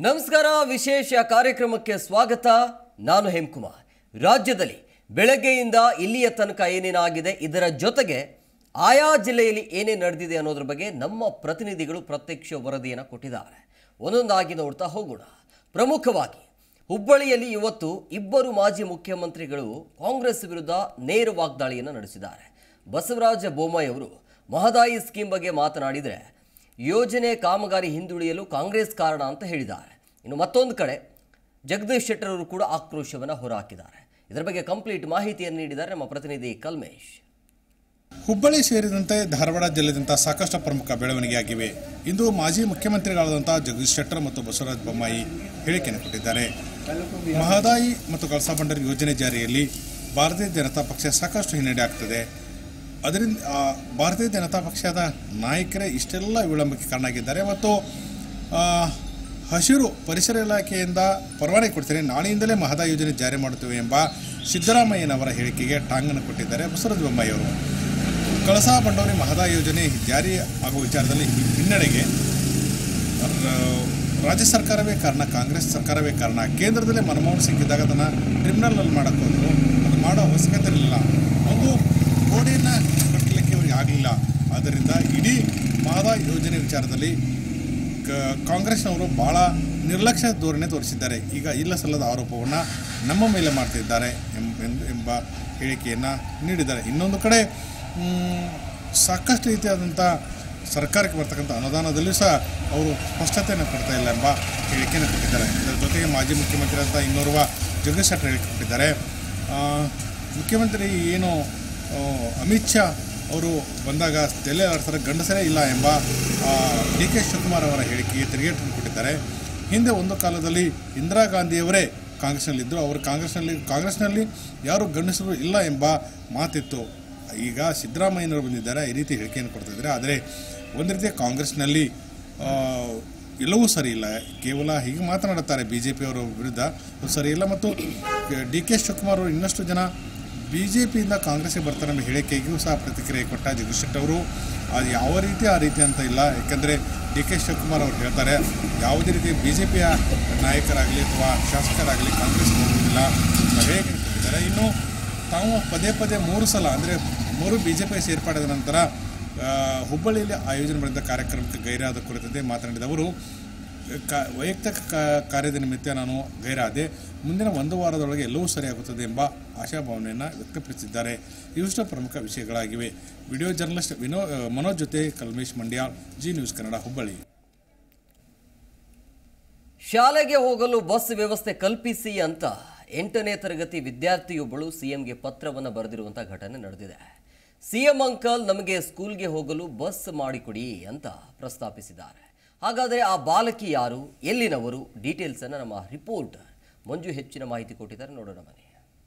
ನಮಸ್ಕಾರ ವಿಶೇಷ ಕಾರ್ಯಕ್ರಮಕ್ಕೆ ಸ್ವಾಗತ ನಾನು ಹೇಮ್ಕುಮಾರ್ ರಾಜ್ಯದಲ್ಲಿ ಬೆಳಗ್ಗೆಯಿಂದ ಇಲ್ಲಿಯ ತನಕ ಏನೇನಾಗಿದೆ ಇದರ ಜೊತೆಗೆ ಆಯಾ ಜಿಲ್ಲೆಯಲ್ಲಿ ಏನೇನು ನಡೆದಿದೆ ಅನ್ನೋದ್ರ ಬಗ್ಗೆ ನಮ್ಮ ಪ್ರತಿನಿಧಿಗಳು ಪ್ರತ್ಯಕ್ಷ ವರದಿಯನ್ನು ಕೊಟ್ಟಿದ್ದಾರೆ ಒಂದೊಂದಾಗಿ ನೋಡ್ತಾ ಹೋಗೋಣ ಪ್ರಮುಖವಾಗಿ ಹುಬ್ಬಳ್ಳಿಯಲ್ಲಿ ಇವತ್ತು ಇಬ್ಬರು ಮಾಜಿ ಮುಖ್ಯಮಂತ್ರಿಗಳು ಕಾಂಗ್ರೆಸ್ ವಿರುದ್ಧ ನೇರ ವಾಗ್ದಾಳಿಯನ್ನು ನಡೆಸಿದ್ದಾರೆ ಬಸವರಾಜ ಬೊಮ್ಮಾಯಿ ಅವರು ಮಹದಾಯಿ ಸ್ಕೀಮ್ ಬಗ್ಗೆ ಮಾತನಾಡಿದರೆ ಯೋಜನೆ ಕಾಮಗಾರಿ ಹಿಂದುಳಿಯಲು ಕಾಂಗ್ರೆಸ್ ಕಾರಣ ಅಂತ ಹೇಳಿದ್ದಾರೆ ಇನ್ನು ಮತ್ತೊಂದು ಕಡೆ ಜಗದೀಶ್ ಶೆಟ್ಟರ್ ಅವರು ಕೂಡ ಆಕ್ರೋಶವನ್ನು ಹೊರಹಾಕಿದ್ದಾರೆ ಇದರ ಬಗ್ಗೆ ಕಂಪ್ಲೀಟ್ ಮಾಹಿತಿಯನ್ನು ನೀಡಿದ್ದಾರೆ ನಮ್ಮ ಪ್ರತಿನಿಧಿ ಕಲ್ಮೇಶ್ ಹುಬ್ಬಳ್ಳಿ ಸೇರಿದಂತೆ ಧಾರವಾಡ ಜಿಲ್ಲೆದಂಥ ಸಾಕಷ್ಟು ಪ್ರಮುಖ ಬೆಳವಣಿಗೆಯಾಗಿವೆ ಇಂದು ಮಾಜಿ ಮುಖ್ಯಮಂತ್ರಿಗಳಾದಂಥ ಜಗದೀಶ್ ಶೆಟ್ಟರ್ ಮತ್ತು ಬಸವರಾಜ ಬೊಮ್ಮಾಯಿ ಹೇಳಿಕೆಯನ್ನು ಕೊಟ್ಟಿದ್ದಾರೆ ಮಹದಾಯಿ ಮತ್ತು ಕಳಸಾ ಬಂಡೂರಿ ಯೋಜನೆ ಜಾರಿಯಲ್ಲಿ ಭಾರತೀಯ ಜನತಾ ಪಕ್ಷ ಸಾಕಷ್ಟು ಹಿನ್ನಡೆ ಆಗ್ತದೆ ಅದರಿಂದ ಆ, ಭಾರತೀಯ ಜನತಾ ಪಕ್ಷದ ನಾಯಕರೇ ಇಷ್ಟೆಲ್ಲ ವಿಳಂಬಕ್ಕೆ ಕಾರಣ ಆಗಿದ್ದಾರೆ ಮತ್ತು ಆ, ಹಸಿರು ಪರಿಸರ ಇಲಾಖೆಯಿಂದ ಪರವಾನಗಿ ಕೊಡ್ತೇನೆ ನಾಳೆಯಿಂದಲೇ ಮಹದಾಯಿ ಯೋಜನೆ ಜಾರಿ ಮಾಡುತ್ತೇವೆ ಎಂಬ ಸಿದ್ದರಾಮಯ್ಯನವರ ಹೇಳಿಕೆಗೆ ಟಾಂಗನ್ನು ಕೊಟ್ಟಿದ್ದಾರೆ ಬಸವರಾಜ ಬೊಮ್ಮಾಯಿ ಅವರು ಕಳಸಾ ಬಂಡೂರಿ ಮಹದಾಯಿ ಯೋಜನೆ ಜಾರಿ ಆಗುವ ವಿಚಾರದಲ್ಲಿ ಹಿನ್ನಡೆಗೆ ರ- ರಾಜ್ಯ ಸರ್ಕಾರವೇ ಕಾರಣ ಕಾಂಗ್ರೆಸ್ ಸರ್ಕಾರವೇ ಕಾರಣ ಕೇಂದ್ರದಲ್ಲೇ ಮನಮೋಹನ್ ಸಿಂಗ್ ಇದ್ದಾಗ ಅದನ್ನು ಟ್ರಿಬ್ಯುನಲಲ್ಲಿ ಮಾಡೋಕ್ಕೆ ಹೋದ್ರು ಅದು ಮಾಡೋ ಅವಶ್ಯಕತೆ ಇರಲಿಲ್ಲ ಒಂದು ಗೋಡೆಯನ್ನು ಕಟ್ಟಲಿಕ್ಕೆ ಅವರಿಗೆ ಆಗಲಿಲ್ಲ ಆದ್ದರಿಂದ ಇಡೀ ಮಹದಾಯಿ ಯೋಜನೆ ವಿಚಾರದಲ್ಲಿ ಕ- ಕಾಂಗ್ರೆಸ್ನವರು ಭಾಳ ನಿರ್ಲಕ್ಷ್ಯ ಧೋರಣೆ ತೋರಿಸಿದ್ದಾರೆ ಈಗ ಇಲ್ಲ ಸಲ್ಲದ ಆರೋಪವನ್ನು ನಮ್ಮ ಮೇಲೆ ಮಾಡ್ತಿದ್ದಾರೆ ಎಂಬ ಎಂದು- ಎಂಬ ಹೇಳಿಕೆಯನ್ನು ನೀಡಿದ್ದಾರೆ ಇನ್ನೊಂದು ಕಡೆ ಮ್, ಸಾಕಷ್ಟು ರೀತಿಯಾದಂಥ ಸರ್ಕಾರಕ್ಕೆ ಬರ್ತಕ್ಕಂಥ ಅನುದಾನದಲ್ಲೂ ಸಹ ಅವರು ಸ್ಪಷ್ಟತೆಯನ್ನು ಕೊಡ್ತಾ ಇಲ್ಲ ಎಂಬ ಹೇಳಿಕೆಯನ್ನು ಕೊಟ್ಟಿದ್ದಾರೆ ಇದರ ಜೊತೆಗೆ ಮಾಜಿ ಮುಖ್ಯಮಂತ್ರಿ ಅಂತ ಇನ್ನೋರ್ವ ಜಗದೀಶ್ ಶೆಟ್ಟರ್ ಹೇಳಿಕೆ ಕೊಟ್ಟಿದ್ದಾರೆ ಆ, ಮುಖ್ಯಮಂತ್ರಿ ಏನು ಆ, ಅಮಿತ್ ಶಾ ಅವರು ಬಂದಾಗ ತಲೆ ಆಡ್ತಾರೆ ಗಂಡಸರೇ ಇಲ್ಲ ಎಂಬ ಡಿ ಕೆ ಶಿವಕುಮಾರ್ ಅವರ ಹೇಳಿಕೆಗೆ ತಿರುಗೇಟನ್ನು ಕೊಟ್ಟಿದ್ದಾರೆ ಹಿಂದೆ ಒಂದು ಕಾಲದಲ್ಲಿ ಇಂದಿರಾ ಗಾಂಧಿಯವರೇ ಕಾಂಗ್ರೆಸ್ನಲ್ಲಿದ್ದರು ಅವರು ಕಾಂಗ್ರೆಸ್ನಲ್ಲಿ ಕಾಂಗ್ರೆಸ್ನಲ್ಲಿ ಯಾರು ಗಂಡಸರು ಇಲ್ಲ ಎಂಬ ಮಾತಿತ್ತು ಈಗ ಸಿದ್ದರಾಮಯ್ಯನವರು ಬಂದಿದ್ದಾರೆ ಈ ರೀತಿ ಹೇಳಿಕೆಯನ್ನು ಕೊಡ್ತಿದ್ದಾರೆ ಆದರೆ ಒಂದು ರೀತಿಯ ಕಾಂಗ್ರೆಸ್ನಲ್ಲಿ ಆ, ಎಲ್ಲವೂ ಸರಿ ಇಲ್ಲ ಕೇವಲ ಹೀಗೆ ಮಾತನಾಡುತ್ತಾರೆ ಬಿ ಜೆ ಪಿಯವರ ವಿರುದ್ಧ ಅದು ಸರಿ ಇಲ್ಲ ಮತ್ತು ಡಿ ಕೆ ಶಿವಕುಮಾರ್ ಅವರು ಇನ್ನಷ್ಟು ಜನ ಬಿ ಜೆ ಪಿಯಿಂದ ಕಾಂಗ್ರೆಸ್ಗೆ ಬರ್ತಾರೆ ಎಂಬ ಹೇಳಿಕೆಗೂ ಸಹ ಪ್ರತಿಕ್ರಿಯೆ ಕೊಟ್ಟ ಜಗದೀಶ್ ಶೆಟ್ಟರ್ ಅವರು ಅದು ಯಾವ ರೀತಿ ಆ ರೀತಿ ಅಂತ ಇಲ್ಲ ಯಾಕಂದರೆ ಡಿ ಕೆ ಶಿವಕುಮಾರ್ ಅವರು ಹೇಳ್ತಾರೆ ಯಾವುದೇ ರೀತಿ ಬಿ ಜೆ ಪಿಯ ನಾಯಕರಾಗಲಿ ಅಥವಾ ಶಾಸಕರಾಗಲಿ ಕಾಂಗ್ರೆಸ್ ಹೋಗುವುದಿಲ್ಲ ಎಂಬ ಹೇಳಿಕೆ ಕೊಟ್ಟಿದ್ದಾರೆ ಇನ್ನು ತಾವು ಪದೇ ಪದೇ ಮೂರು ಸಲ ಅಂದರೆ ಮೂರು ಬಿ ಜೆ ಪಿಗೆ ಸೇರ್ಪಡೆಯಾದ ನಂತರ ಆ, ಹುಬ್ಬಳ್ಳಿಯಲ್ಲಿ ಆಯೋಜನೆ ಮಾಡಿದ ಕಾರ್ಯಕ್ರಮಕ್ಕೆ ಗೈರಾದ ಕುರಿತಂತೆ ಮಾತನಾಡಿದ ಅವರು ಕ ವೈಯಕ್ತಿಕ ಕ- ಕಾರ್ಯದ ನಿಮಿತ್ತ ನಾನು ಗೈರಾದೆ ಮುಂದಿನ ಒಂದು ವಾರದೊಳಗೆ ಎಲ್ಲವೂ ಸರಿಯಾಗುತ್ತದೆ ಎಂಬ ಆಶಾಭಾವನೆಯನ್ನು ವ್ಯಕ್ತಪಡಿಸಿದ್ದಾರೆ ಇವಿಷ್ಟು ಪ್ರಮುಖ ವಿಷಯಗಳಾಗಿವೆ ವಿಡಿಯೋ ಜರ್ನಲಿಸ್ಟ್ ವಿನೋ ಆ, ಮನೋಜ್ ಜೊತೆ ಕಲ್ಮೇಶ್ ಮಂಡ್ಯಾಳ್ ಜಿ ನ್ಯೂಸ್ ಕನ್ನಡ ಹುಬ್ಬಳ್ಳಿ ಶಾಲೆಗೆ ಹೋಗಲು ಬಸ್ ವ್ಯವಸ್ಥೆ ಕಲ್ಪಿಸಿ ಅಂತ ಎಂಟನೇ ತರಗತಿ ವಿದ್ಯಾರ್ಥಿಯೊಬ್ಬಳು ಸಿಎಂಗೆ ಪತ್ರವನ್ನು ಬರೆದಿರುವಂಥ ಘಟನೆ ನಡೆದಿದೆ ಸಿಎಂ ಅಂಕಲ್ ನಮಗೆ ಸ್ಕೂಲ್ಗೆ ಹೋಗಲು ಬಸ್ ಮಾಡಿಕೊಡಿ ಅಂತ ಪ್ರಸ್ತಾಪಿಸಿದ್ದಾರೆ ಹಾಗಾದರೆ ಆ ಬಾಲಕಿ ಯಾರು ಎಲ್ಲಿನವರು ಡೀಟೇಲ್ಸ್ ಅನ್ನು ನಮ್ಮ ರಿಪೋರ್ಟರ್ ಮಂಜು ಹೆಚ್ಚಿನ ಮಾಹಿತಿ ಕೊಟ್ಟಿದ್ದಾರೆ ನೋಡೋಣ ಬನ್ನಿ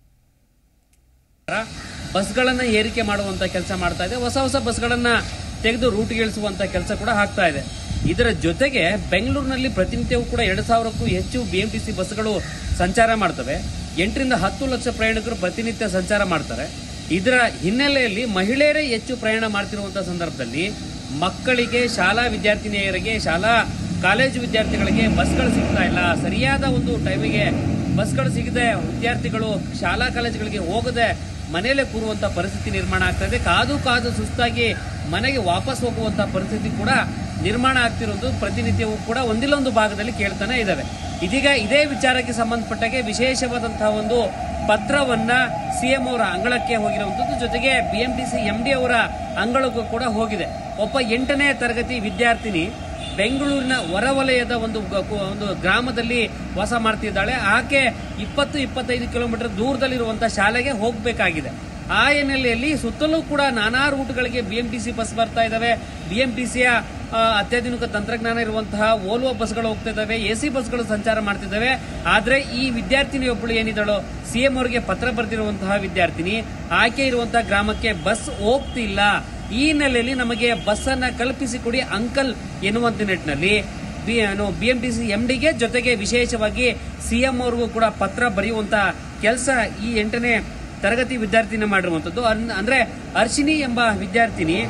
ಬಸ್ಗಳನ್ನ ಏರಿಕೆ ಮಾಡುವಂತ ಕೆಲಸ ಮಾಡ್ತಾ ಇದೆ ಹೊಸ ಹೊಸ ಬಸ್ಗಳನ್ನ ತೆಗೆದು ರೂಟ್ಗಿಳಿಸುವಂತ ಕೆಲಸ ಕೂಡ ಆಗ್ತಾ ಇದೆ ಇದರ ಜೊತೆಗೆ ಬೆಂಗಳೂರಿನಲ್ಲಿ ಪ್ರತಿನಿತ್ಯವೂ ಕೂಡ ಎರಡು ಸಾವಿರಕ್ಕೂ ಹೆಚ್ಚು ಬಿಎಂಟಿಸಿ ಬಸ್ಗಳು ಸಂಚಾರ ಮಾಡ್ತವೆ ಎಂಟರಿಂದ ಹತ್ತು ಲಕ್ಷ ಪ್ರಯಾಣಿಕರು ಪ್ರತಿನಿತ್ಯ ಸಂಚಾರ ಮಾಡ್ತಾರೆ ಇದರ ಹಿನ್ನೆಲೆಯಲ್ಲಿ ಮಹಿಳೆಯರೇ ಹೆಚ್ಚು ಪ್ರಯಾಣ ಮಾಡ್ತಿರುವಂತಹ ಸಂದರ್ಭದಲ್ಲಿ ಮಕ್ಕಳಿಗೆ ಶಾಲಾ ವಿದ್ಯಾರ್ಥಿನಿಯರಿಗೆ ಶಾಲಾ ಕಾಲೇಜು ವಿದ್ಯಾರ್ಥಿಗಳಿಗೆ ಬಸ್ಗಳು ಸಿಗ್ತಾ ಇಲ್ಲ ಸರಿಯಾದ ಒಂದು ಟೈಮಿಗೆ ಬಸ್ಗಳು ಸಿಗದೆ ವಿದ್ಯಾರ್ಥಿಗಳು ಶಾಲಾ ಕಾಲೇಜುಗಳಿಗೆ ಹೋಗದೆ ಮನೆಯಲ್ಲೇ ಕೂರುವಂತ ಪರಿಸ್ಥಿತಿ ನಿರ್ಮಾಣ ಆಗ್ತಾ ಇದೆ ಕಾದು ಕಾದು ಸುಸ್ತಾಗಿ ಮನೆಗೆ ವಾಪಸ್ ಹೋಗುವಂತ ಪರಿಸ್ಥಿತಿ ಕೂಡ ನಿರ್ಮಾಣ ಆಗ್ತಿರೋದು ಪ್ರತಿನಿತ್ಯವೂ ಕೂಡ ಒಂದಿಲ್ಲೊಂದು ಭಾಗದಲ್ಲಿ ಕೇಳ್ತಾನೆ ಇದ್ದಾವೆ ಇದೀಗ ಇದೇ ವಿಚಾರಕ್ಕೆ ಸಂಬಂಧಪಟ್ಟಾಗೆ ವಿಶೇಷವಾದಂತಹ ಒಂದು ಪತ್ರವನ್ನ ಸಿಎಂ ಅವರ ಅಂಗಳಕ್ಕೆ ಹೋಗಿರುವಂತದ್ದು ಜೊತೆಗೆ ಬಿಎಂಟಿಸಿ ಎಂಡಿ ಅವರ ಅಂಗಳಕ್ಕೂ ಕೂಡ ಹೋಗಿದೆ ಒಬ್ಬ ಎಂಟನೇ ತರಗತಿ ವಿದ್ಯಾರ್ಥಿನಿ ಬೆಂಗಳೂರಿನ ಹೊರವಲಯದ ಒಂದು ಗ- ಕು- ಒಂದು ಗ್ರಾಮದಲ್ಲಿ ವಾಸ ಮಾಡ್ತಿದ್ದಾಳೆ ಆಕೆ ಇಪ್ಪತ್ತು ಇಪ್ಪತ್ತೈದು ಕಿಲೋಮೀಟರ್ ದೂರದಲ್ಲಿರುವಂತಹ ಶಾಲೆಗೆ ಹೋಗಬೇಕಾಗಿದೆ ಆ ಹಿನ್ನೆಲೆಯಲ್ಲಿ ಸುತ್ತಲೂ ಕೂಡ ನಾನಾ ರೂಟ್ಗಳಿಗೆ ಬಿಎಂಟಿಸಿ ಬಸ್ ಬರ್ತಾ ಇದಾವೆ ಬಿಎಂಟಿಸಿಯ ಅತ್ಯಾಧುನಿಕ ತಂತ್ರಜ್ಞಾನ ಇರುವಂತಹ ಓಲ್ವೋ ಬಸ್ಗಳು ಹೋಗ್ತಾ ಇದಾವೆ ಎಸಿ ಬಸ್ಗಳು ಸಂಚಾರ ಮಾಡ್ತಿದ್ದಾವೆ ಆದ್ರೆ ಈ ವಿದ್ಯಾರ್ಥಿನಿಯೊಬ್ಬಳು ಏನಿದಳು ಸಿಎಂ ಅವರಿಗೆ ಪತ್ರ ಬರೆದಿರುವಂತಹ ವಿದ್ಯಾರ್ಥಿನಿ ಆಕೆ ಇರುವಂತಹ ಗ್ರಾಮಕ್ಕೆ ಬಸ್ ಹೋಗ್ತಿಲ್ಲ ಈ ಹಿನ್ನೆಲೆಯಲ್ಲಿ ನಮಗೆ ಬಸ್ ಅನ್ನ ಕಲ್ಪಿಸಿಕೊಡಿ ಅಂಕಲ್ ಎನ್ನುವಂತ ನಿಟ್ಟಿನಲ್ಲಿ ಬಿ ಏನು ಬಿಎಂಟಿಸಿ ಎಂಡಿಗೆ ಜೊತೆಗೆ ವಿಶೇಷವಾಗಿ ಸಿಎಂ ಅವ್ರಿಗೂ ಕೂಡ ಪತ್ರ ಬರೆಯುವಂತ ಕೆಲಸ ಈ ಎಂಟನೇ ತರಗತಿ ವಿದ್ಯಾರ್ಥಿನಿ ಮಾಡಿರುವಂತದ್ದು ಅನ್- ಅಂದ್ರೆ ಅರ್ಶಿನಿ ಎಂಬ ವಿದ್ಯಾರ್ಥಿನಿ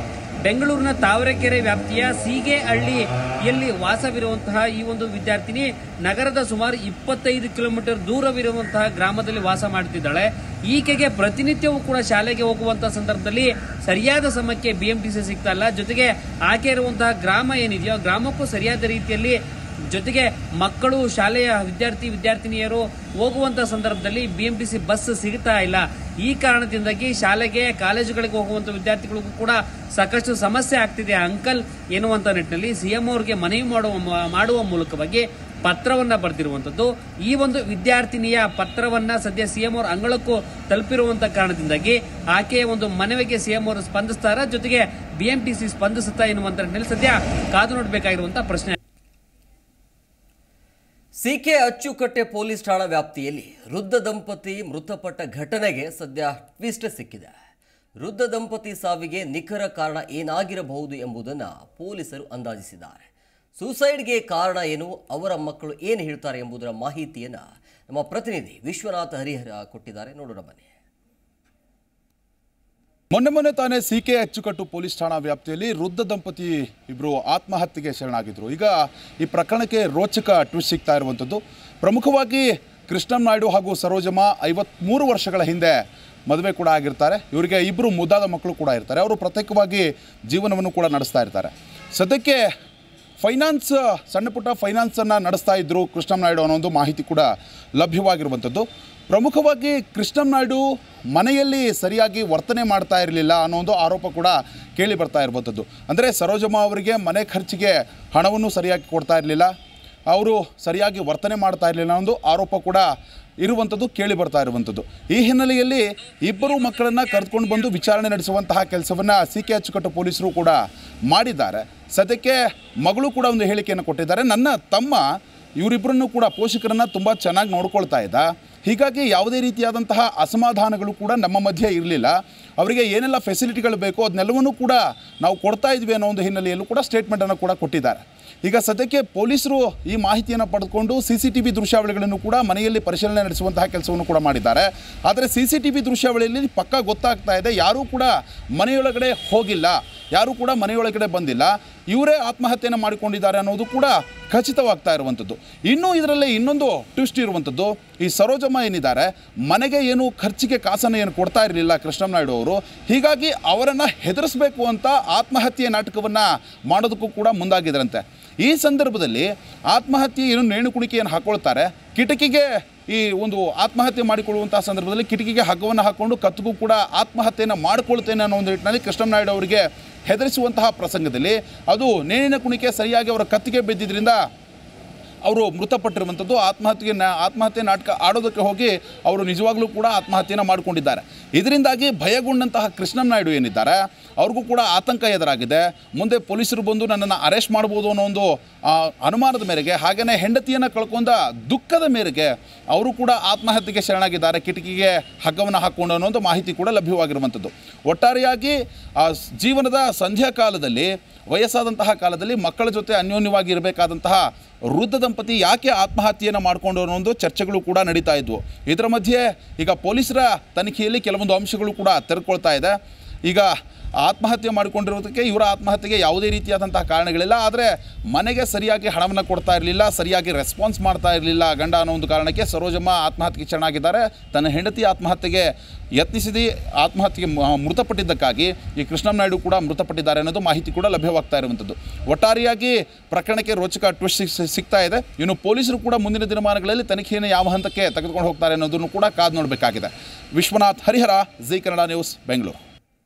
ಬೆಂಗಳೂರಿನ ತಾವರೆಕೆರೆ ವ್ಯಾಪ್ತಿಯ ಸೀಗೆಹಳ್ಳಿಯಲ್ಲಿ ವಾಸವಿರುವಂತಹ ಈ ಒಂದು ವಿದ್ಯಾರ್ಥಿನಿ ನಗರದ ಸುಮಾರು ಇಪ್ಪತ್ತೈದು ಕಿಲೋಮೀಟರ್ ದೂರವಿರುವಂತಹ ಗ್ರಾಮದಲ್ಲಿ ವಾಸ ಮಾಡುತ್ತಿದ್ದಾಳೆ ಈಕೆಗೆ ಪ್ರತಿನಿತ್ಯವೂ ಕೂಡ ಶಾಲೆಗೆ ಹೋಗುವಂತಹ ಸಂದರ್ಭದಲ್ಲಿ ಸರಿಯಾದ ಸಮಯಕ್ಕೆ ಬಿಎಂಟಿಸಿ ಸಿಗ್ತಾ ಇಲ್ಲ ಜೊತೆಗೆ ಆಕೆ ಇರುವಂತಹ ಗ್ರಾಮ ಏನಿದೆಯೋ ಗ್ರಾಮಕ್ಕೂ ಸರಿಯಾದ ರೀತಿಯಲ್ಲಿ ಜೊತೆಗೆ ಮಕ್ಕಳು ಶಾಲೆಯ ವಿದ್ಯಾರ್ಥಿ ವಿದ್ಯಾರ್ಥಿನಿಯರು ಹೋಗುವಂತ ಸಂದರ್ಭದಲ್ಲಿ ಬಿಎಂಟಿಸಿ ಬಸ್ ಸಿಗ್ತಾ ಇಲ್ಲ ಈ ಕಾರಣದಿಂದಾಗಿ ಶಾಲೆಗೆ ಕಾಲೇಜುಗಳಿಗೆ ಹೋಗುವಂತ ವಿದ್ಯಾರ್ಥಿಗಳಿಗೂ ಕೂಡ ಸಾಕಷ್ಟು ಸಮಸ್ಯೆ ಆಗ್ತಿದೆ ಅಂಕಲ್ ಎನ್ನುವಂತ ನಿಟ್ಟಿನಲ್ಲಿ ಸಿಎಂ ಅವರಿಗೆ ಮನವಿ ಮಾಡುವ ಮಾಡುವ ಮೂಲಕವಾಗಿ ಪತ್ರವನ್ನ ಬರೆದಿರುವಂತದ್ದು ಈ ಒಂದು ವಿದ್ಯಾರ್ಥಿನಿಯ ಪತ್ರವನ್ನ ಸದ್ಯ ಸಿಎಂ ಅವರ ಅಂಗಳಕ್ಕೂ ತಲುಪಿರುವಂತ ಕಾರಣದಿಂದಾಗಿ ಆಕೆಯ ಒಂದು ಮನವಿಗೆ ಸಿಎಂ ಅವರು ಸ್ಪಂದಿಸ್ತಾರ ಜೊತೆಗೆ ಬಿಎಂಟಿಸಿ ಸ್ಪಂದಿಸುತ್ತಾ ಎನ್ನುವಂತ ನಿಟ್ಟಿನಲ್ಲಿ ಸದ್ಯ ಕಾದು ನೋಡಬೇಕಾಗಿರುವಂತಹ ಪ್ರಶ್ನೆ ಸಿಕೆ ಅಚ್ಚುಕಟ್ಟೆ ಪೊಲೀಸ್ ಠಾಣಾ ವ್ಯಾಪ್ತಿಯಲ್ಲಿ ವೃದ್ಧ ದಂಪತಿ ಮೃತಪಟ್ಟ ಘಟನೆಗೆ ಸದ್ಯ ಟ್ವಿಸ್ಟ್ ಸಿಕ್ಕಿದೆ ವೃದ್ಧ ದಂಪತಿ ಸಾವಿಗೆ ನಿಖರ ಕಾರಣ ಏನಾಗಿರಬಹುದು ಎಂಬುದನ್ನು ಪೊಲೀಸರು ಅಂದಾಜಿಸಿದ್ದಾರೆ ಸೂಸೈಡ್ಗೆ ಕಾರಣ ಏನು ಅವರ ಮಕ್ಕಳು ಏನು ಹೇಳ್ತಾರೆ ಎಂಬುದರ ಮಾಹಿತಿಯನ್ನು ನಮ್ಮ ಪ್ರತಿನಿಧಿ ವಿಶ್ವನಾಥ ಹರಿಹರ ಕೊಟ್ಟಿದ್ದಾರೆ ನೋಡೋಣ ಬನ್ನಿ ಮೊನ್ನೆ ಮೊನ್ನೆ ತಾನೇ ಸಿ ಕೆ ಅಚ್ಚುಕಟ್ಟು ಪೊಲೀಸ್ ಠಾಣಾ ವ್ಯಾಪ್ತಿಯಲ್ಲಿ ವೃದ್ಧ ದಂಪತಿ ಇಬ್ಬರು ಆತ್ಮಹತ್ಯೆಗೆ ಶರಣಾಗಿದ್ರು ಈಗ ಈ ಪ್ರಕರಣಕ್ಕೆ ರೋಚಕ ಟ್ವಿಸ್ಟ್ ಸಿಗ್ತಾ ಇರುವಂಥದ್ದು ಪ್ರಮುಖವಾಗಿ ಕೃಷ್ಣಂ ನಾಯ್ಡು ಹಾಗೂ ಸರೋಜಮ್ಮ ಐವತ್ಮೂರು ವರ್ಷಗಳ ಹಿಂದೆ ಮದುವೆ ಕೂಡ ಆಗಿರ್ತಾರೆ ಇವರಿಗೆ ಇಬ್ಬರು ಮುದ್ದಾದ ಮಕ್ಕಳು ಕೂಡ ಇರ್ತಾರೆ ಅವರು ಪ್ರತ್ಯೇಕವಾಗಿ ಜೀವನವನ್ನು ಕೂಡ ನಡೆಸ್ತಾ ಇರ್ತಾರೆ ಸದ್ಯಕ್ಕೆ ಫೈನಾನ್ಸ್ ಸಣ್ಣ ಪುಟ್ಟ ಫೈನಾನ್ಸನ್ನು ನಡೆಸ್ತಾ ಇದ್ದರು ಕೃಷ್ಣಂ ನಾಯ್ಡು ಅನ್ನೋ ಒಂದು ಮಾಹಿತಿ ಕೂಡ ಲಭ್ಯವಾಗಿರುವಂಥದ್ದು ಪ್ರಮುಖವಾಗಿ ಕೃಷ್ಣಂ ನಾಯ್ಡು ಮನೆಯಲ್ಲಿ ಸರಿಯಾಗಿ ವರ್ತನೆ ಮಾಡ್ತಾ ಇರಲಿಲ್ಲ ಅನ್ನೋ ಒಂದು ಆರೋಪ ಕೂಡ ಕೇಳಿ ಬರ್ತಾ ಇರುವಂಥದ್ದು ಅಂದರೆ ಸರೋಜಮ್ಮ ಅವರಿಗೆ ಮನೆ ಖರ್ಚಿಗೆ ಹಣವನ್ನು ಸರಿಯಾಗಿ ಕೊಡ್ತಾ ಇರಲಿಲ್ಲ ಅವರು ಸರಿಯಾಗಿ ವರ್ತನೆ ಮಾಡ್ತಾ ಇರಲಿಲ್ಲ ಅನ್ನೋ ಒಂದು ಆರೋಪ ಕೂಡ ಇರುವಂಥದ್ದು ಕೇಳಿ ಬರ್ತಾ ಇರುವಂಥದ್ದು ಈ ಹಿನ್ನೆಲೆಯಲ್ಲಿ ಇಬ್ಬರು ಮಕ್ಕಳನ್ನು ಕರೆದುಕೊಂಡು ಬಂದು ವಿಚಾರಣೆ ನಡೆಸುವಂತಹ ಕೆಲಸವನ್ನು ಸಿ ಕೆ ಅಚ್ಚುಕಟ್ಟು ಪೊಲೀಸರು ಕೂಡ ಮಾಡಿದ್ದಾರೆ ಸದ್ಯಕ್ಕೆ ಮಗಳು ಕೂಡ ಒಂದು ಹೇಳಿಕೆಯನ್ನು ಕೊಟ್ಟಿದ್ದಾರೆ ನನ್ನ ತಮ್ಮ ಇವರಿಬ್ಬರನ್ನು ಕೂಡ ಪೋಷಕರನ್ನು ತುಂಬ ಚೆನ್ನಾಗಿ ನೋಡ್ಕೊಳ್ತಾ ಇದ್ದ ಹೀಗಾಗಿ ಯಾವುದೇ ರೀತಿಯಾದಂತಹ ಅಸಮಾಧಾನಗಳು ಕೂಡ ನಮ್ಮ ಮಧ್ಯೆ ಇರಲಿಲ್ಲ ಅವರಿಗೆ ಏನೆಲ್ಲ ಫೆಸಿಲಿಟಿಗಳು ಬೇಕೋ ಅದನ್ನೆಲ್ಲವನ್ನೂ ಕೂಡ ನಾವು ಕೊಡ್ತಾ ಇದ್ವಿ ಅನ್ನೋ ಒಂದು ಹಿನ್ನೆಲೆಯಲ್ಲೂ ಕೂಡ ಸ್ಟೇಟ್ಮೆಂಟನ್ನು ಕೂಡ ಕೊಟ್ಟಿದ್ದಾರೆ ಈಗ ಸದ್ಯಕ್ಕೆ ಪೊಲೀಸರು ಈ ಮಾಹಿತಿಯನ್ನು ಪಡೆದುಕೊಂಡು ಸಿ ಸಿ ಟಿ ವಿ ದೃಶ್ಯಾವಳಿಗಳನ್ನು ಕೂಡ ಮನೆಯಲ್ಲಿ ಪರಿಶೀಲನೆ ನಡೆಸುವಂತಹ ಕೆಲಸವನ್ನು ಕೂಡ ಮಾಡಿದ್ದಾರೆ ಆದರೆ ಸಿ ಸಿ ಟಿ ವಿ ದೃಶ್ಯಾವಳಿಯಲ್ಲಿ ಪಕ್ಕ ಗೊತ್ತಾಗ್ತಾ ಇದೆ ಯಾರೂ ಕೂಡ ಮನೆಯೊಳಗಡೆ ಹೋಗಿಲ್ಲ ಯಾರೂ ಕೂಡ ಮನೆಯೊಳಗಡೆ ಬಂದಿಲ್ಲ ಇವರೇ ಆತ್ಮಹತ್ಯೆಯನ್ನು ಮಾಡಿಕೊಂಡಿದ್ದಾರೆ ಅನ್ನೋದು ಕೂಡ ಖಚಿತವಾಗ್ತಾ ಇರುವಂಥದ್ದು ಇನ್ನೂ ಇದರಲ್ಲಿ ಇನ್ನೊಂದು ಟ್ವಿಸ್ಟ್ ಇರುವಂಥದ್ದು ಈ ಸರೋಜಮ್ಮ ಏನಿದ್ದಾರೆ ಮನೆಗೆ ಏನು ಖರ್ಚಿಗೆ ಕಾಸನ್ನು ಏನು ಕೊಡ್ತಾ ಇರಲಿಲ್ಲ ಕೃಷ್ಣನಾಯ್ಡು ಅವರು ಹೀಗಾಗಿ ಅವರನ್ನು ಹೆದರಿಸಬೇಕು ಅಂತ ಆತ್ಮಹತ್ಯೆ ನಾಟಕವನ್ನು ಮಾಡೋದಕ್ಕೂ ಕೂಡ ಮುಂದಾಗಿದ್ರಂತೆ ಈ ಸಂದರ್ಭದಲ್ಲಿ ಆತ್ಮಹತ್ಯೆ ಏನು ನೇಣು ಕುಣಿಕೆಯನ್ನು ಹಾಕೊಳ್ತಾರೆ ಕಿಟಕಿಗೆ ಈ ಒಂದು ಆತ್ಮಹತ್ಯೆ ಮಾಡಿಕೊಳ್ಳುವಂತಹ ಸಂದರ್ಭದಲ್ಲಿ ಕಿಟಕಿಗೆ ಹಗ್ಗವನ್ನು ಹಾಕ್ಕೊಂಡು ಕತ್ತಿಗೂ ಕೂಡ ಆತ್ಮಹತ್ಯೆಯನ್ನು ಮಾಡಿಕೊಳ್ತೇನೆ ಅನ್ನೋ ಒಂದು ನಿಟ್ಟಿನಲ್ಲಿ ಕೃಷ್ಣನಾಯ್ಡು ಅವರಿಗೆ ಹೆದರಿಸುವಂತಹ ಪ್ರಸಂಗದಲ್ಲಿ ಅದು ನೇಣಿನ ಕುಣಿಕೆ ಸರಿಯಾಗಿ ಅವರ ಕತ್ತಿಗೆ ಬಿದ್ದಿದ್ದರಿಂದ ಅವರು ಮೃತಪಟ್ಟಿರುವಂಥದ್ದು ಆತ್ಮಹತ್ಯೆ ನಾ- ಆತ್ಮಹತ್ಯೆ ನಾಟಕ ಆಡೋದಕ್ಕೆ ಹೋಗಿ ಅವರು ನಿಜವಾಗ್ಲೂ ಕೂಡ ಆತ್ಮಹತ್ಯೆಯನ್ನು ಮಾಡಿಕೊಂಡಿದ್ದಾರೆ ಇದರಿಂದಾಗಿ ಭಯಗೊಂಡಂತಹ ಕೃಷ್ಣಂ ನಾಯ್ಡು ಏನಿದ್ದಾರೆ ಅವ್ರಿಗೂ ಕೂಡ ಆತಂಕ ಎದುರಾಗಿದೆ ಮುಂದೆ ಪೊಲೀಸರು ಬಂದು ನನ್ನನ್ನು ಅರೆಸ್ಟ್ ಮಾಡ್ಬೋದು ಅನ್ನೋ ಒಂದು ಆ, ಅನುಮಾನದ ಮೇರೆಗೆ ಹಾಗೆಯೇ ಹೆಂಡತಿಯನ್ನು ಕಳ್ಕೊಂಡ ದುಃಖದ ಮೇರೆಗೆ ಅವರು ಕೂಡ ಆತ್ಮಹತ್ಯೆಗೆ ಶರಣಾಗಿದ್ದಾರೆ ಕಿಟಕಿಗೆ ಹಗ್ಗವನ್ನು ಹಾಕ್ಕೊಂಡು ಅನ್ನೋ ಒಂದು ಮಾಹಿತಿ ಕೂಡ ಲಭ್ಯವಾಗಿರುವಂಥದ್ದು ಒಟ್ಟಾರೆಯಾಗಿ ಆ ಸ್- ಜೀವನದ ಸಂಧ್ಯಾ ಕಾಲದಲ್ಲಿ ವಯಸ್ಸಾದಂತಹ ಕಾಲದಲ್ಲಿ ಮಕ್ಕಳ ಜೊತೆ ಅನ್ಯೋನ್ಯವಾಗಿ ಇರಬೇಕಾದಂತಹ ವೃದ್ಧ ದಂಪತಿ ಯಾಕೆ ಆತ್ಮಹತ್ಯೆಯನ್ನು ಮಾಡಿಕೊಂಡು ಅನ್ನೋ ಒಂದು ಚರ್ಚೆಗಳು ಕೂಡ ನಡೀತಾ ಇದ್ವು ಇದರ ಮಧ್ಯೆ ಈಗ ಪೊಲೀಸರ ತನಿಖೆಯಲ್ಲಿ ಕೆಲವೊಂದು ಅಂಶಗಳು ಕೂಡ ತೆರೆದುಕೊಳ್ತಾ ಇದೆ ಈಗ ಆತ್ಮಹತ್ಯೆ ಮಾಡಿಕೊಂಡಿರೋದಕ್ಕೆ ಇವರ ಆತ್ಮಹತ್ಯೆಗೆ ಯಾವುದೇ ರೀತಿಯಾದಂತಹ ಕಾರಣಗಳಿಲ್ಲ ಆದರೆ ಮನೆಗೆ ಸರಿಯಾಗಿ ಹಣವನ್ನು ಕೊಡ್ತಾ ಇರಲಿಲ್ಲ ಸರಿಯಾಗಿ ರೆಸ್ಪಾನ್ಸ್ ಮಾಡ್ತಾ ಇರಲಿಲ್ಲ ಗಂಡ ಅನ್ನೋ ಒಂದು ಕಾರಣಕ್ಕೆ ಸರೋಜಮ್ಮ ಆತ್ಮಹತ್ಯೆಗೆ ಶರಣಾಗಿದ್ದಾರೆ ತನ್ನ ಹೆಂಡತಿ ಆತ್ಮಹತ್ಯೆಗೆ ಯತ್ನಿಸಿದ ಆತ್ಮಹತ್ಯೆಗೆ ಮ- ಮೃತಪಟ್ಟಿದ್ದಕ್ಕಾಗಿ ಈ ಕೃಷ್ಣಂ ನಾಯ್ಡು ಕೂಡ ಮೃತಪಟ್ಟಿದ್ದಾರೆ ಅನ್ನೋದು ಮಾಹಿತಿ ಕೂಡ ಲಭ್ಯವಾಗ್ತಾ ಇರುವಂಥದ್ದು ಒಟ್ಟಾರೆಯಾಗಿ ಪ್ರಕರಣಕ್ಕೆ ರೋಚಕ ಟ್ವಿಸ್ಟ್ ಸಿಗ್- ಸಿಗ್ತಾ ಇದೆ ಇನ್ನು ಪೊಲೀಸರು ಕೂಡ ಮುಂದಿನ ದಿನಮಾನಗಳಲ್ಲಿ ತನಿಖೆಯನ್ನು ಯಾವ ಹಂತಕ್ಕೆ ತೆಗೆದುಕೊಂಡು ಹೋಗ್ತಾರೆ ಅನ್ನೋದನ್ನು ಕೂಡ ಕಾದು ನೋಡಬೇಕಾಗಿದೆ ವಿಶ್ವನಾಥ್ ಹರಿಹರ ಜಿ ಕನ್ನಡ ನ್ಯೂಸ್ ಬೆಂಗಳೂರು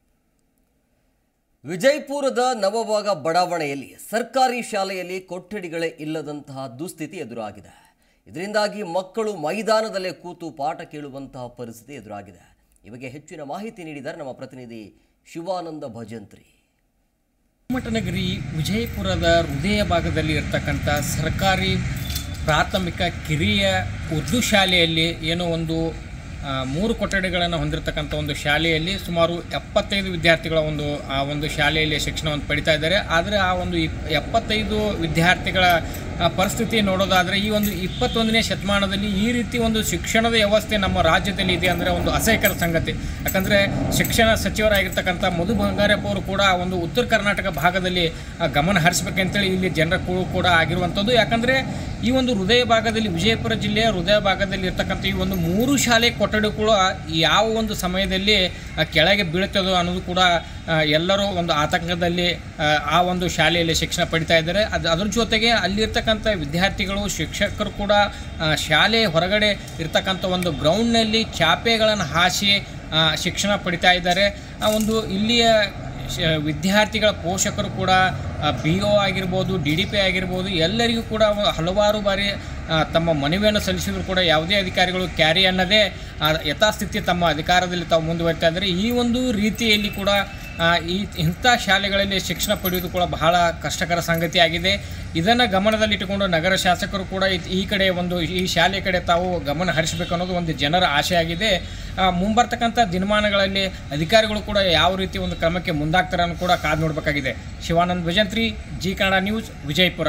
ವಿಜಯಪುರದ ನವಭಾಗ ಬಡಾವಣೆಯಲ್ಲಿ ಸರ್ಕಾರಿ ಶಾಲೆಯಲ್ಲಿ ಕೊಠಡಿಗಳೇ ಇಲ್ಲದಂತಹ ದುಸ್ಥಿತಿ ಎದುರಾಗಿದೆ ಇದರಿಂದಾಗಿ ಮಕ್ಕಳು ಮೈದಾನದಲ್ಲೇ ಕೂತು ಪಾಠ ಕೇಳುವಂತಹ ಪರಿಸ್ಥಿತಿ ಎದುರಾಗಿದೆ ಈ ಬಗ್ಗೆ ಹೆಚ್ಚಿನ ಮಾಹಿತಿ ನೀಡಿದ್ದಾರೆ ನಮ್ಮ ಪ್ರತಿನಿಧಿ ಶಿವಾನಂದ ಭಜಂತ್ರಿ ಮಠನಗರಿ ವಿಜಯಪುರದ ಹೃದಯ ಭಾಗದಲ್ಲಿ ಇರ್ತಕ್ಕಂಥ ಸರ್ಕಾರಿ ಪ್ರಾಥಮಿಕ ಕಿರಿಯ ಉರ್ದು ಶಾಲೆಯಲ್ಲಿ ಏನೋ ಒಂದು ಆ, ಮೂರು ಕೊಠಡಿಗಳನ್ನು ಹೊಂದಿರತಕ್ಕಂಥ ಒಂದು ಶಾಲೆಯಲ್ಲಿ ಸುಮಾರು ಎಪ್ಪತ್ತೈದು ವಿದ್ಯಾರ್ಥಿಗಳ ಒಂದು ಆ ಒಂದು ಶಾಲೆಯಲ್ಲಿ ಶಿಕ್ಷಣವನ್ನು ಪಡಿತಾ ಇದ್ದಾರೆ ಆದರೆ ಆ ಒಂದು ಇಪ್- ಎಪ್ಪತ್ತೈದು ವಿದ್ಯಾರ್ಥಿಗಳ ಆ, ಪರಿಸ್ಥಿತಿ ನೋಡೋದಾದರೆ ಈ ಒಂದು ಇಪ್ಪತ್ತೊಂದನೇ ಶತಮಾನದಲ್ಲಿ ಈ ರೀತಿ ಒಂದು ಶಿಕ್ಷಣದ ವ್ಯವಸ್ಥೆ ನಮ್ಮ ರಾಜ್ಯದಲ್ಲಿ ಇದೆ ಅಂದರೆ ಒಂದು ಅಸಹ್ಯಕರ ಸಂಗತಿ ಯಾಕಂದರೆ ಶಿಕ್ಷಣ ಸಚಿವರಾಗಿರ್ತಕ್ಕಂಥ ಮಧು ಬಂಗಾರಪ್ಪ ಅವರು ಕೂಡ ಒಂದು ಉತ್ತರ ಕರ್ನಾಟಕ ಭಾಗದಲ್ಲಿ ಆ, ಗಮನ ಹರಿಸ್ಬೇಕಂತೇಳಿ ಇಲ್ಲಿ ಜನರ ಕುಳು ಕೂಡ ಆಗಿರುವಂಥದ್ದು ಯಾಕಂದರೆ ಈ ಒಂದು ಹೃದಯ ಭಾಗದಲ್ಲಿ ವಿಜಯಪುರ ಜಿಲ್ಲೆಯ ಹೃದಯ ಭಾಗದಲ್ಲಿ ಇರ್ತಕ್ಕಂಥ ಈ ಒಂದು ಮೂರು ಶಾಲೆ ಕೊಠಡಿಗಳು ಯಾವ ಒಂದು ಸಮಯದಲ್ಲಿ ಆ, ಕೆಳಗೆ ಬೀಳ್ತದೋ ಅನ್ನೋದು ಕೂಡ ಆ, ಎಲ್ಲರೂ ಒಂದು ಆತಂಕದಲ್ಲಿ ಆ, ಆ ಒಂದು ಶಾಲೆಯಲ್ಲಿ ಶಿಕ್ಷಣ ಪಡಿತಾ ಇದ್ದಾರೆ ಅದು ಅದ್ರ ಜೊತೆಗೆ ಅಲ್ಲಿರ್ತಕ್ಕಂಥ ವಿದ್ಯಾರ್ಥಿಗಳು ಶಿಕ್ಷಕರು ಕೂಡ ಆ, ಶಾಲೆ ಹೊರಗಡೆ ಇರ್ತಕ್ಕಂಥ ಒಂದು ಗ್ರೌಂಡ್ನಲ್ಲಿ ಚಾಪೆಗಳನ್ನು ಹಾಸಿ ಆ, ಶಿಕ್ಷಣ ಪಡಿತಾ ಇದ್ದಾರೆ ಆ ಒಂದು ಇಲ್ಲಿಯ ಶ- ವಿದ್ಯಾರ್ಥಿಗಳ ಪೋಷಕರು ಕೂಡ ಬಿ ಒ ಆಗಿರ್ಬೋದು ಡಿ ಡಿ ಪಿ ಆಗಿರ್ಬೋದು ಎಲ್ಲರಿಗೂ ಕೂಡ ಒಂದು ಹಲವಾರು ಬಾರಿ ಆ, ತಮ್ಮ ಮನವಿಯನ್ನು ಸಲ್ಲಿಸಿದ್ರು ಕೂಡ ಯಾವುದೇ ಅಧಿಕಾರಿಗಳು ಕ್ಯಾರಿ ಅನ್ನದೇ ಆ, ಯಥಾಸ್ಥಿತಿ ತಮ್ಮ ಅಧಿಕಾರದಲ್ಲಿ ತಾವು ಮುಂದುವರಿತಾ ಇದ್ದಾರೆ ಈ ಒಂದು ರೀತಿಯಲ್ಲಿ ಕೂಡ ಆ, ಈ ಇಂಥ ಶಾಲೆಗಳಲ್ಲಿ ಶಿಕ್ಷಣ ಪಡೆಯುವುದು ಕೂಡ ಬಹಳ ಕಷ್ಟಕರ ಸಂಗತಿಯಾಗಿದೆ ಇದನ್ನು ಗಮನದಲ್ಲಿಟ್ಟುಕೊಂಡು ನಗರ ಶಾಸಕರು ಕೂಡ ಈ- ಈ ಕಡೆ ಒಂದು ಈ ಶಾಲೆ ಕಡೆ ತಾವು ಗಮನ ಹರಿಸಬೇಕು ಅನ್ನೋದು ಒಂದು ಜನರ ಆಶೆ ಆಗಿದೆ ಆ, ಮುಂಬರ್ತಕ್ಕಂಥ ದಿನಮಾನಗಳಲ್ಲಿ ಅಧಿಕಾರಿಗಳು ಕೂಡ ಯಾವ ರೀತಿ ಒಂದು ಕ್ರಮಕ್ಕೆ ಮುಂದಾಗ್ತಾರೆ ಅನ್ನೋ ಕೂಡ ಕಾದು ನೋಡಬೇಕಾಗಿದೆ ಶಿವಾನಂದ್ ಭಜಂತ್ರಿ ಜಿ ಕನ್ನಡ ನ್ಯೂಸ್ ವಿಜಯಪುರ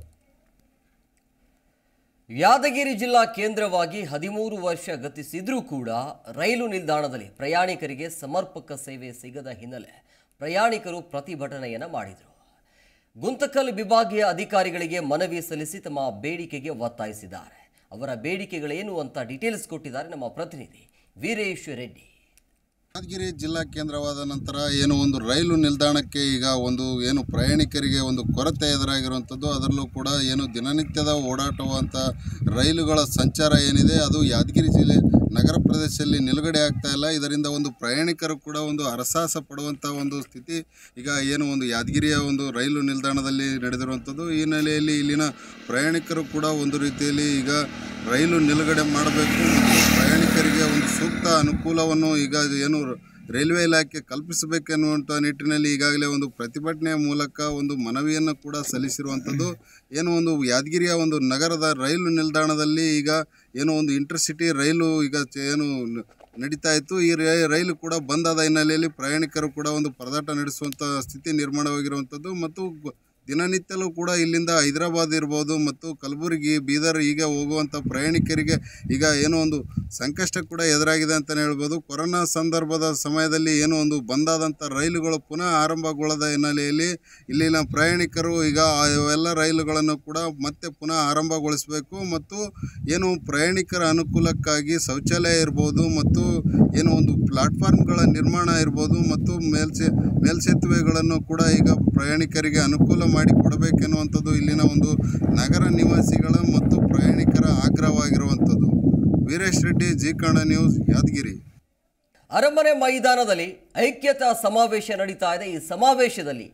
ಯಾದಗಿರಿ ಜಿಲ್ಲಾ ಕೇಂದ್ರವಾಗಿ ಹದಿಮೂರು ವರ್ಷ ಗತಿಸಿದ್ರೂ ಕೂಡ ರೈಲು ನಿಲ್ದಾಣದಲ್ಲಿ ಪ್ರಯಾಣಿಕರಿಗೆ ಸಮರ್ಪಕ ಸೇವೆ ಸಿಗದ ಹಿನ್ನೆಲೆ ಪ್ರಯಾಣಿಕರು ಪ್ರತಿಭಟನೆಯನ್ನ ಮಾಡಿದರು ಗುಂತಕಲ್ ವಿಭಾಗೀಯ ಅಧಿಕಾರಿಗಳಿಗೆ ಮನವಿ ಸಲ್ಲಿಸಿ ತಮ್ಮ ಬೇಡಿಕೆಗೆ ಒತ್ತಾಯಿಸಿದ್ದಾರೆ ಅವರ ಬೇಡಿಕೆಗಳೇನು ಅಂತ ಡೀಟೇಲ್ಸ್ ಕೊಟ್ಟಿದ್ದಾರೆ ನಮ್ಮ ಪ್ರತಿನಿಧಿ ವೀರೇಶ್ ರೆಡ್ಡಿ ಯಾದಗಿರಿ ಜಿಲ್ಲಾ ಕೇಂದ್ರವಾದ ನಂತರ ಏನು ಒಂದು ರೈಲು ನಿಲ್ದಾಣಕ್ಕೆ ಈಗ ಒಂದು ಏನು ಪ್ರಯಾಣಿಕರಿಗೆ ಒಂದು ಕೊರತೆ ಎದುರಾಗಿರುವಂಥದ್ದು ಅದರಲ್ಲೂ ಕೂಡ ಏನು ದಿನನಿತ್ಯದ ಓಡಾಟವಂಥ ರೈಲುಗಳ ಸಂಚಾರ ಏನಿದೆ ಅದು ಯಾದಗಿರಿ ಜಿಲ್ಲೆ ನಗರ ಪ್ರದೇಶದಲ್ಲಿ ನಿಲುಗಡೆ ಆಗ್ತಾ ಇಲ್ಲ ಇದರಿಂದ ಒಂದು ಪ್ರಯಾಣಿಕರು ಕೂಡ ಒಂದು ಹರಸಾಹಸ ಪಡುವಂಥ ಒಂದು ಸ್ಥಿತಿ ಈಗ ಏನು ಒಂದು ಯಾದಗಿರಿಯ ಒಂದು ರೈಲು ನಿಲ್ದಾಣದಲ್ಲಿ ನಡೆದಿರುವಂಥದ್ದು ಈ ಹಿನ್ನೆಲೆಯಲ್ಲಿ ಇಲ್ಲಿನ ಪ್ರಯಾಣಿಕರು ಕೂಡ ಒಂದು ರೀತಿಯಲ್ಲಿ ಈಗ ರೈಲು ನಿಲುಗಡೆ ಮಾಡಬೇಕು ಮತ್ತು ಪ್ರಯಾಣಿಕರಿಗೆ ಒಂದು ಸೂಕ್ತ ಅನುಕೂಲವನ್ನು ಈಗ ಏನು ರೈಲ್ವೆ ಇಲಾಖೆ ಕಲ್ಪಿಸಬೇಕೆನ್ನುವಂಥ ನಿಟ್ಟಿನಲ್ಲಿ ಈಗಾಗಲೇ ಒಂದು ಪ್ರತಿಭಟನೆಯ ಮೂಲಕ ಒಂದು ಮನವಿಯನ್ನು ಕೂಡ ಸಲ್ಲಿಸಿರುವಂಥದ್ದು ಏನು ಒಂದು ಯಾದಗಿರಿಯ ಒಂದು ನಗರದ ರೈಲು ನಿಲ್ದಾಣದಲ್ಲಿ ಈಗ ಏನು ಒಂದು ಇಂಟರ್ಸಿಟಿ ರೈಲು ಈಗ ಚ- ಏನು ನ- ನಡೀತಾ ಇತ್ತು ಈ ರೈ- ರೈಲು ಕೂಡ ಬಂದಾದ ಹಿನ್ನೆಲೆಯಲ್ಲಿ ಪ್ರಯಾಣಿಕರು ಕೂಡ ಒಂದು ಪರದಾಟ ನಡೆಸುವಂಥ ಸ್ಥಿತಿ ನಿರ್ಮಾಣವಾಗಿರುವಂಥದ್ದು ಮತ್ತು ಗ- ದಿನನಿತ್ಯಲೂ ಕೂಡ ಇಲ್ಲಿಂದ ಹೈದರಾಬಾದ್ ಇರ್ಬೋದು ಮತ್ತು ಕಲಬುರಗಿ ಬೀದರ್ ಹೀಗೆ ಹೋಗುವಂಥ ಪ್ರಯಾಣಿಕರಿಗೆ ಈಗ ಏನೋ ಒಂದು ಸಂಕಷ್ಟ ಕೂಡ ಎದುರಾಗಿದೆ ಅಂತಲೇ ಹೇಳ್ಬೋದು ಕೊರೋನಾ ಸಂದರ್ಭದ ಸಮಯದಲ್ಲಿ ಏನೋ ಒಂದು ಬಂದಾದಂಥ ರೈಲುಗಳು ಪುನಃ ಆರಂಭಗೊಳ್ಳದ ಹಿನ್ನೆಲೆಯಲ್ಲಿ ಇಲ್ಲಿನ ಪ್ರಯಾಣಿಕರು ಈಗ ಆ ಎಲ್ಲ ರೈಲುಗಳನ್ನು ಕೂಡ ಮತ್ತೆ ಪುನಃ ಆರಂಭಗೊಳಿಸಬೇಕು ಮತ್ತು ಏನು ಪ್ರಯಾಣಿಕರ ಅನುಕೂಲಕ್ಕಾಗಿ ಶೌಚಾಲಯ ಇರ್ಬೋದು ಮತ್ತು ಏನು ಒಂದು ಪ್ಲಾಟ್ಫಾರ್ಮ್ಗಳ ನಿರ್ಮಾಣ ಇರ್ಬೋದು ಮತ್ತು ಮೇಲ್ಸೆ ಮೇಲ್ಸೇತುವೆಗಳನ್ನು ಕೂಡ ಈಗ ಪ್ರಯಾಣಿಕರಿಗೆ ಅನುಕೂಲ ಮಾಡಿ ಕೊಡಬೇಕೆನ್ನುವಂಥದ್ದು ಇಲ್ಲಿನ ಒಂದು ನಗರ ನಿವಾಸಿಗಳ ಮತ್ತು ಪ್ರಯಾಣಿಕರ ಆಗ್ರಹವಾಗಿರುವಂಥದ್ದು ವೀರೇಶ್ ರೆಡ್ಡಿ ಜಿ ಕನ್ನಡ ನ್ಯೂಸ್ ಯಾದಗಿರಿ ಅರಮನೆ ಮೈದಾನದಲ್ಲಿ ಐಕ್ಯತಾ ಸಮಾವೇಶ ನಡೀತಾ ಇದೆ ಈ ಸಮಾವೇಶದಲ್ಲಿ